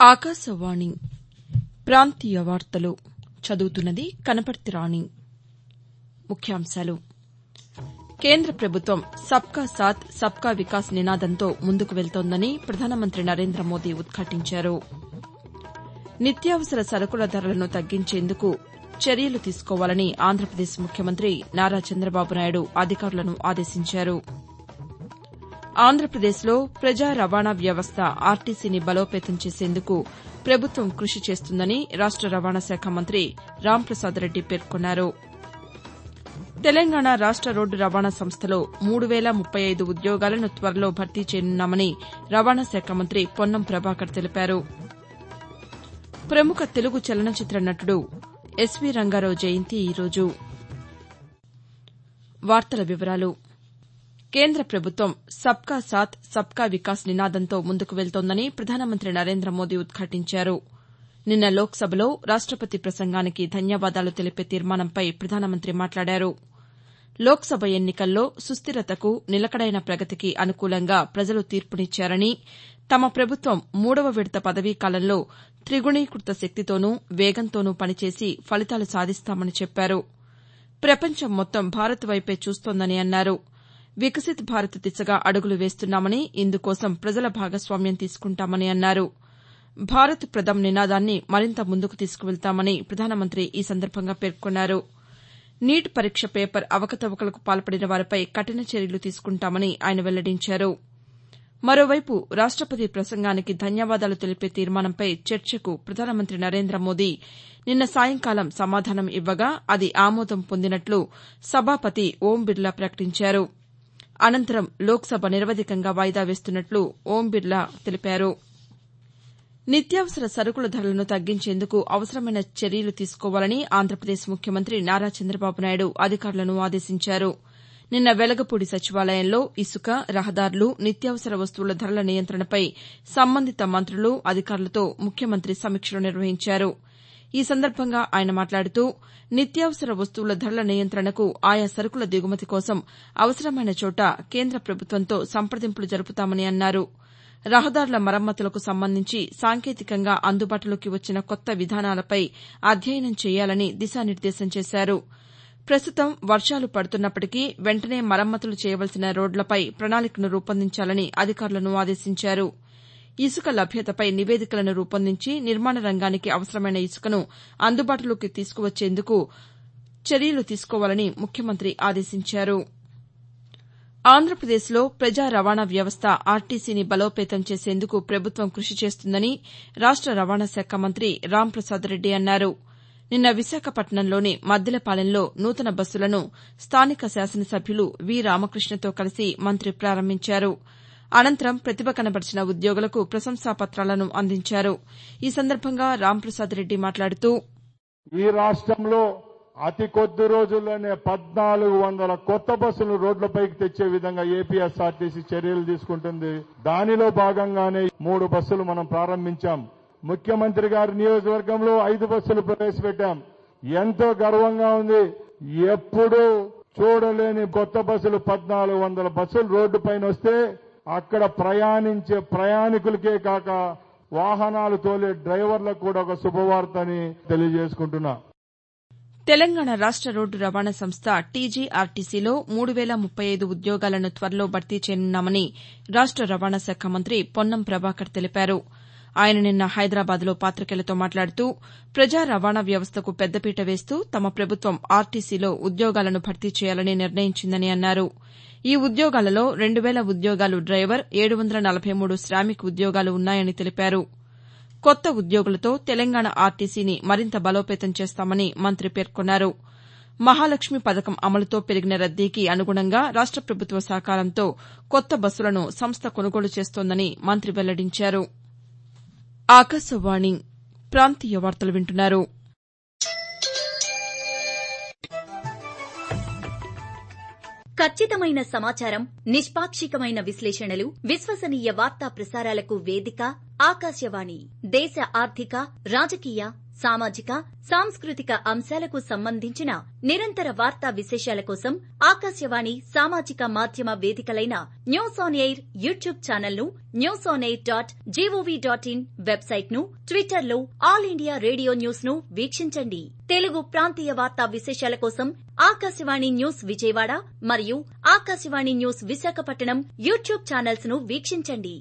ఆకాశవాణి ప్రాంతీయ వార్తలు చదువుతున్నది కనపర్తి రాణి ముఖ్యాంశాలు కేంద్ర ప్రభుత్వం సబ్కా సాత్ సబ్కా వికాస్ నినాదంతో ముందుకు వెళ్తోందని ప్రధానమంత్రి నరేంద్ర మోదీ ఉద్ఘాటించారు నిత్యావసర సరకుల ధరలను తగ్గించేందుకు చర్యలు తీసుకోవాలని ఆంధ్రప్రదేశ్ ముఖ్యమంత్రి నారా చంద్రబాబు నాయుడు అధికారులను ఆదేశించారు ఆంధ్రప్రదేశ్లో ప్రజా రవాణా వ్యవస్థ ఆర్టీసీని బలోపేతం చేసేందుకు ప్రభుత్వం కృషి చేస్తుందని రాష్ట రవాణా శాఖ మంత్రి రాంప్రసాద్ రెడ్డి పేర్కొన్నారు తెలంగాణ రాష్ట రోడ్డు రవాణా సంస్థలో మూడు వేల ముప్పై ఐదు ఉద్యోగాలను త్వరలో భర్తీ చేయనున్నామని రవాణా శాఖ మంత్రి పొన్నం ప్రభాకర్ తెలిపారు ప్రముఖ తెలుగు చలనచిత్ర నటుడు ఎస్వీ రంగారావు జయంతి ఈరోజు కేంద్ర ప్రభుత్వం సబ్కా సాత్ సబ్కా వికాస్ నినాదంతో ముందుకు వెళ్తోందని ప్రధానమంత్రి నరేంద్ర మోదీ ఉద్ఘాటించారు నిన్న లోక్సభలో రాష్టపతి ప్రసంగానికి ధన్యవాదాలు తెలిపే తీర్మానంపై ప్రధానమంత్రి మాట్లాడారు లోక్సభ ఎన్నికల్లో సుస్దిరతకు నిలకడైన ప్రగతికి అనుకూలంగా ప్రజలు తీర్పునిచ్చారని తమ ప్రభుత్వం మూడవ విడత పదవీకాలంలో త్రిగుణీకృత శక్తితోనూ వేగంతోనూ పనిచేసి ఫలితాలు సాధిస్తామని చెప్పారు ప్రపంచం మొత్తం భారత్ వైపే చూస్తోందని అన్నారు వికసిత్ భారత్ దిశగా అడుగులు వేస్తున్నామని ఇందుకోసం ప్రజల భాగస్వామ్యం తీసుకుంటామని అన్నారు భారత్ ప్రథమ్ నినాదాన్ని మరింత ముందుకు తీసుకువెళ్తామని ప్రధానమంత్రి ఈ సందర్భంగా పేర్కొన్నారు నీట్ పరీక్ష పేపర్ అవకతవకలకు పాల్పడిన వారిపై కఠిన చర్యలు తీసుకుంటామని ఆయన వెల్లడించారు మరోవైపు రాష్టపతి ప్రసంగానికి ధన్యవాదాలు తెలిపే తీర్మానంపై చర్చకు ప్రధానమంత్రి నరేంద్ర మోదీ నిన్న సాయంకాలం సమాధానం ఇవ్వగా అది ఆమోదం పొందినట్లు సభాపతి ఓం బిర్లా ప్రకటించారు అనంతరం లోక్సభ నిరవధికంగా వాయిదా వేస్తున్నట్లు ఓం బిర్లా తెలిపారు నిత్యావసర సరకుల ధరలను తగ్గించేందుకు అవసరమైన చర్యలు తీసుకోవాలని ఆంధ్రప్రదేశ్ ముఖ్యమంత్రి నారా చంద్రబాబు నాయుడు అధికారులను ఆదేశించారు నిన్న వెలగపూడి సచివాలయంలో ఇసుక రహదారులు నిత్యావసర వస్తువుల ధరల నియంత్రణపై సంబంధిత మంత్రులు అధికారులతో ముఖ్యమంత్రి సమీక్షలు నిర్వహించారు ఈ సందర్భంగా ఆయన మాట్లాడుతూ నిత్యావసర వస్తువుల ధరల నియంత్రణకు ఆయా సరుకుల దిగుమతి కోసం అవసరమైన చోట కేంద్ర ప్రభుత్వంతో సంప్రదింపులు జరుపుతామని అన్నారు రహదారుల మరమ్మతులకు సంబంధించి సాంకేతికంగా అందుబాటులోకి వచ్చిన కొత్త విధానాలపై అధ్యయనం చేయాలని దిశానిర్దేశం చేశారు ప్రస్తుతం వర్షాలు పడుతున్నప్పటికీ వెంటనే మరమ్మతులు చేయవలసిన రోడ్లపై ప్రణాళికను రూపొందించాలని అధికారులను ఆదేశించారు ఇసుక లభ్యతపై నివేదికలను రూపొందించి నిర్మాణ రంగానికి అవసరమైన ఇసుకను అందుబాటులోకి తీసుకువచ్చేందుకు చర్యలు తీసుకోవాలని ముఖ్యమంత్రి ఆదేశించారు ఆంధ్రప్రదేశ్లో ప్రజా రవాణా వ్యవస్థ ఆర్టీసీని బలోపేతం చేసేందుకు ప్రభుత్వం కృషి చేస్తుందని రాష్ట రవాణా శాఖ మంత్రి రాంప్రసాద్ రెడ్డి అన్నారు నిన్న విశాఖపట్నంలోని మద్దిలపాలెంలో నూతన బస్సులను స్థానిక శాసనసభ్యులు వి రామకృష్ణతో కలిసి మంత్రి ప్రారంభించారు అనంతరం ప్రతిభ కనబర్చిన ఉద్యోగులకు ప్రశంసాపత్రాలను అందించారు ఈ సందర్భంగా రాంప్రసాద్ రెడ్డి మాట్లాడుతూ ఈ రాష్ట్రంలో అతి కొద్ది రోజుల్లోనే పద్నాలుగు వందల కొత్త బస్సులు రోడ్లపైకి తెచ్చే విధంగా ఏపీఎస్ఆర్టీసీ చర్యలు తీసుకుంటుంది దానిలో భాగంగానే మూడు బస్సులు మనం ప్రారంభించాం ముఖ్యమంత్రి గారి నియోజకవర్గంలో ఐదు బస్సులు ప్రవేశపెట్టాం ఎంతో గర్వంగా ఉంది ఎప్పుడూ చూడలేని కొత్త బస్సులు పద్నాలుగు వందల బస్సులు రోడ్డు పైన వస్తే అక్కడ ప్రయాణించే ప్రయాణికులకే కాక వాహనాలు తోలే డ్రైవర్లకు కూడా ఒక శుభవార్తని తెలియజేసుకుంటున్నా తెలంగాణ రాష్ట రోడ్డు రవాణా సంస్థ టీజీఆర్టీసీలో మూడు వేల ముప్పై ఐదు ఉద్యోగాలను త్వరలో భర్తీ చేయనున్నామని రాష్ట రవాణా శాఖ మంత్రి పొన్నం ప్రభాకర్ తెలిపారు ఆయన నిన్న హైదరాబాద్లో పాతికేయులతో మాట్లాడుతూ ప్రజా రవాణా వ్యవస్థకు పెద్దపీట వేస్తూ తమ ప్రభుత్వం ఆర్టీసీలో ఉద్యోగాలను భర్తీ చేయాలని నిర్ణయించిందని అన్నారు ఈ ఉద్యోగాలలో రెండు వేల ఉద్యోగాలు డ్రైవర్ ఏడు వందల నలభై మూడు శామిక్ ఉద్యోగాలు ఉన్నాయని తెలిపారు కొత్త ఉద్యోగులతో తెలంగాణ ఆర్టీసీని మరింత బలోపేతం చేస్తామని మంత్రి పేర్కొన్నారు మహాలక్ష్మి పథకం అమలుతో పెరిగిన రద్దీకి అనుగుణంగా రాష్ట ప్రభుత్వ సహకారంతో కొత్త బస్సులను సంస్థ కొనుగోలు చేస్తోందని మంత్రి వెల్లడించారు ఆకాశవాణి ప్రాంతీయ వార్తలు వింటున్నారు ఖచ్చితమైన సమాచారం నిష్పాక్షికమైన విశ్లేషణలు విశ్వసనీయ వార్తా ప్రసారాలకు వేదిక ఆకాశవాణి దేశ ఆర్థిక రాజకీయ సామాజిక సాంస్కృతిక అంశాలకు సంబంధించిన నిరంతర వార్తా విశేషాల కోసం ఆకాశవాణి సామాజిక మాధ్యమ వేదికలైన news on air YouTube channel ను news on air dot GOV dot in website ను ట్విట్టర్ లో ఆల్ ఇండియా రేడియో న్యూస్ ను వీక్షించండి తెలుగు ప్రాంతీయ వార్తా విశేషాల కోసం ఆకాశవాణి న్యూస్ విజయవాడ మరియు Akashvani news Visakhapatnam YouTube channels ను వీక్షించండి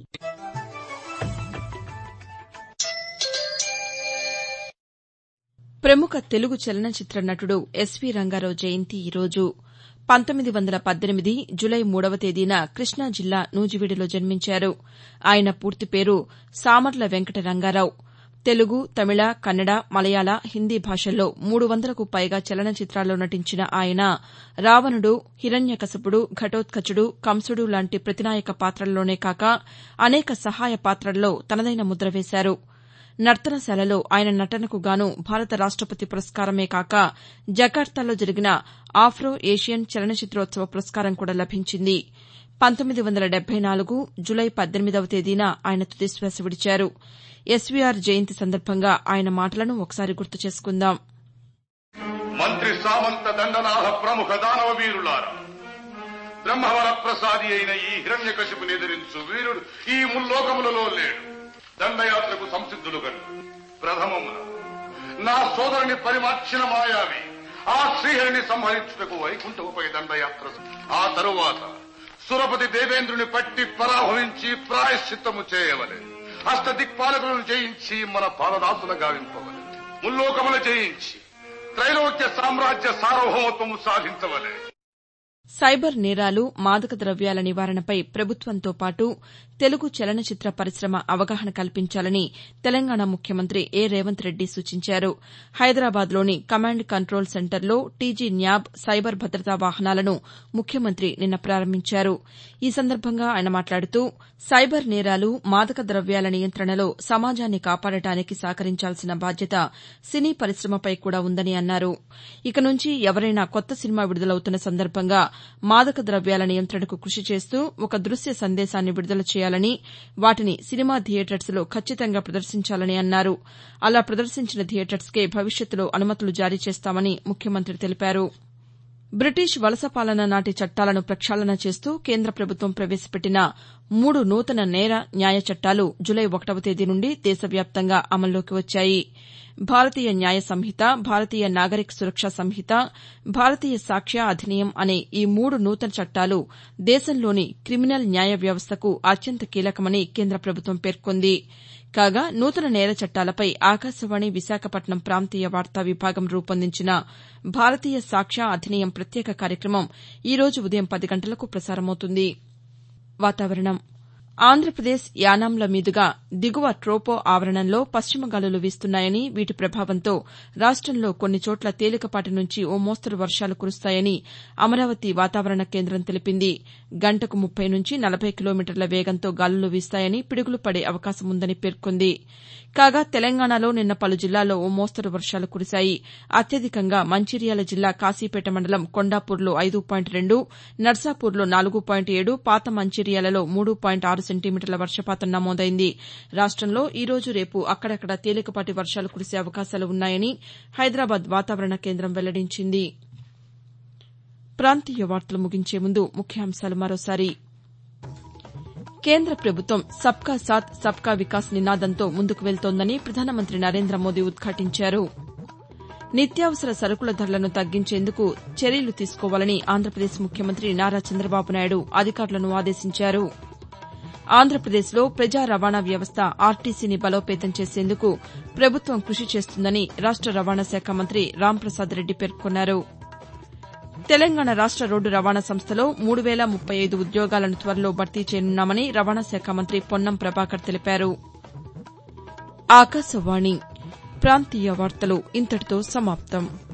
ప్రముఖ తెలుగు చలనచిత్ర నటుడు ఎస్వీ రంగారావు జయంతి ఈరోజు పంతొమ్మిది వందల పద్దెనిమిది జులై మూడవ తేదీన కృష్ణా జిల్లా నూజివీడులో జన్మించారు ఆయన పూర్తి పేరు సామర్ల వెంకట రంగారావు తెలుగు తమిళ కన్నడ మలయాళ హిందీ భాషల్లో మూడు వందలకు పైగా చలనచిత్రాల్లో నటించిన ఆయన రావణుడు హిరణ్యకశపుడు ఘటోత్కచుడు కంసుడు లాంటి ప్రతినాయక పాత్రల్లోనే కాక అనేక సహాయ పాత్రల్లో తనదైన ముద్ర వేశారు నర్తనశాలలో ఆయన నటనకు గాను భారత రాష్టపతి పురస్కారమే కాక జకార్తాలో జరిగిన ఆఫ్రో ఏషియన్ చలనచిత్రోత్సవ పురస్కారం కూడా లభించింది పంతొమ్మిది వందల డెబ్బై నాలుగు జులై పద్దెనిమిదవ తేదీన ఆయన తుదిశ్వాస విడిచారు ఎస్వీఆర్ జయంతి సందర్భంగా ఆయన మాటలను ఒకసారి గుర్తు చేసుకుందాం మంత్రి సామంత దండనాథ ప్రముఖ దానవ వీరులారా బ్రహ్మవర ప్రసాది అయిన ఈ హిరణ్యకశిపుని ఎదిరించు వీరుడు ఈ ముల్లోకములలో లేడు దండయాత్రకు సంసిద్ధులు గడు ప్రథమమున నా సోదరుని పరిమార్చిన మాయావి ఆ శ్రీహరిని సంహరించుటకు వైకుంఠముపై దండయాత్ర ఆ తరువాత సురపతి దేవేంద్రుని పట్టి పరాభవించి ప్రాయశ్చిత్తము చేయవలే అష్ట దిక్పాలకులను జయించి మన పాదదాసుల గావింపవలే ముల్లోకముల జయించి త్రైలోక్య సామ్రాజ్య సార్వభౌమత్వము సాధించవలే సైబర్ నేరాలు మాదక ద్రవ్యాల నివారణపై ప్రభుత్వంతో పాటు తెలుగు చలనచిత్ర పరిశ్రమ అవగాహన కల్పించాలని తెలంగాణ ముఖ్యమంత్రి ఏ రేవంత్ రెడ్డి సూచించారు హైదరాబాద్లోని కమాండ్ కంట్రోల్ సెంటర్లో టీజీ న్యాబ్ సైబర్ భద్రతా వాహనాలను ముఖ్యమంత్రి నిన్న ప్రారంభించారు ఈ సందర్భంగా ఆయన మాట్లాడుతూ సైబర్ నేరాలు మాదక ద్రవ్యాల నియంత్రణలో సమాజాన్ని కాపాడటానికి సహకరించాల్సిన బాధ్యత సినీ పరిశ్రమపై కూడా ఉందని అన్నారు ఇక నుంచి ఎవరైనా కొత్త సినిమా విడుదలవుతున్న సందర్భంగా మాదక ద్రవ్యాల నియంత్రణకు కృషి చేస్తూ ఒక దృశ్య సందేశాన్ని విడుదల చేయాలని వాటిని సినిమా థియేటర్స్లో ఖచ్చితంగా ప్రదర్శించాలని అన్నారు అలా ప్రదర్శించిన థియేటర్స్కే భవిష్యత్తులో అనుమతులు జారీ చేస్తామని ముఖ్యమంత్రి తెలిపారు బ్రిటిష్ వలస పాలన నాటి చట్టాలను ప్రక్షాళన చేస్తూ కేంద్ర ప్రభుత్వం ప్రవేశపెట్టిన మూడు నూతన నేర న్యాయ చట్టాలు జులై ఒకటవ తేదీ నుండి దేశవ్యాప్తంగా అమల్లోకి వచ్చాయి భారతీయ న్యాయ సంహిత భారతీయ నాగరిక సురక్ష సంహిత భారతీయ సాక్ష్య అధినియం అనే ఈ మూడు నూతన చట్టాలు దేశంలోని క్రిమినల్ న్యాయ వ్యవస్థకు అత్యంత కీలకమని కేంద్ర ప్రభుత్వం పేర్కొంది కాగా నూతన నేర చట్టాలపై ఆకాశవాణి విశాఖపట్నం ప్రాంతీయ వార్తా విభాగం రూపొందించిన భారతీయ సాక్ష్య అధినియం ప్రత్యేక కార్యక్రమం ఈ రోజు ఉదయం పది గంటలకు ప్రసారమవుతుంది వాతావరణం ఆంధ్రప్రదేశ్ యానాంల మీదుగా దిగువ ట్రోపో ఆవరణంలో పశ్చిమ గాలులు వీస్తున్నాయని వీటి ప్రభావంతో రాష్టంలో కొన్ని చోట్ల తేలికపాటి నుంచి ఓ మోస్తరు వర్షాలు కురుస్తాయని అమరావతి వాతావరణ కేంద్రం తెలిపింది గంటకు ముప్పై నుంచి నలభై కిలోమీటర్ల వేగంతో గాలులు వీస్తాయని పిడుగులు పడే అవకాశం ఉందని పేర్కొంది కాగా తెలంగాణలో నిన్న పలు జిల్లాల్లో ఓ మోస్తరు వర్షాలు కురిశాయి అత్యధికంగా మంచిర్యాల జిల్లా కాశీపేట మండలం కొండాపూర్లో ఐదు పాయింట్ రెండు నర్సాపూర్లో నాలుగు పాయింట్ ఏడు పాత మంచిర్యాలలో మూడు పాయింట్ ఆరు సెంటీమీటర్ల వర్షపాతం నమోదైంది రాష్టంలో ఈ రోజు రేపు అక్కడక్కడ తేలికపాటి వర్షాలు కురిసే అవకాశాలు ఉన్నాయని హైదరాబాద్ వాతావరణ కేంద్రం వెల్లడించింది ప్రాంతీయ వార్తలు ముగించే ముందు ముఖ్యాంశాలు మరోసారి కేంద్ర ప్రభుత్వం సబ్కా సాత్ సబ్కా వికాస్ నినాదంతో ముందుకు వెళ్తోందని ప్రధానమంత్రి నరేంద్ర మోదీ ఉద్ఘాటించారు నిత్యావసర సరుకుల ధరలను తగ్గించేందుకు చర్యలు తీసుకోవాలని ఆంధ్రప్రదేశ్ ముఖ్యమంత్రి నారా చంద్రబాబు నాయుడు అధికారులను ఆదేశించారు ఆంధ్రప్రదేశ్లో ప్రజా రవాణా వ్యవస్థ ఆర్టీసీని బలోపేతం చేసేందుకు ప్రభుత్వం కృషి చేస్తుందని రాష్ట రవాణా శాఖ మంత్రి రాంప్రసాద్ రెడ్డి పేర్కొన్నారు తెలంగాణ రాష్ట రోడ్డు రవాణా సంస్థలో మూడు వేల ముప్పై ఐదు ఉద్యోగాలను త్వరలో భర్తీ చేయనున్నామని రవాణా శాఖ మంత్రి పొన్నం ప్రభాకర్ తెలిపారు ఆకాశవాణి ప్రాంతీయ వార్తలు ఇంతటితో సమాప్తం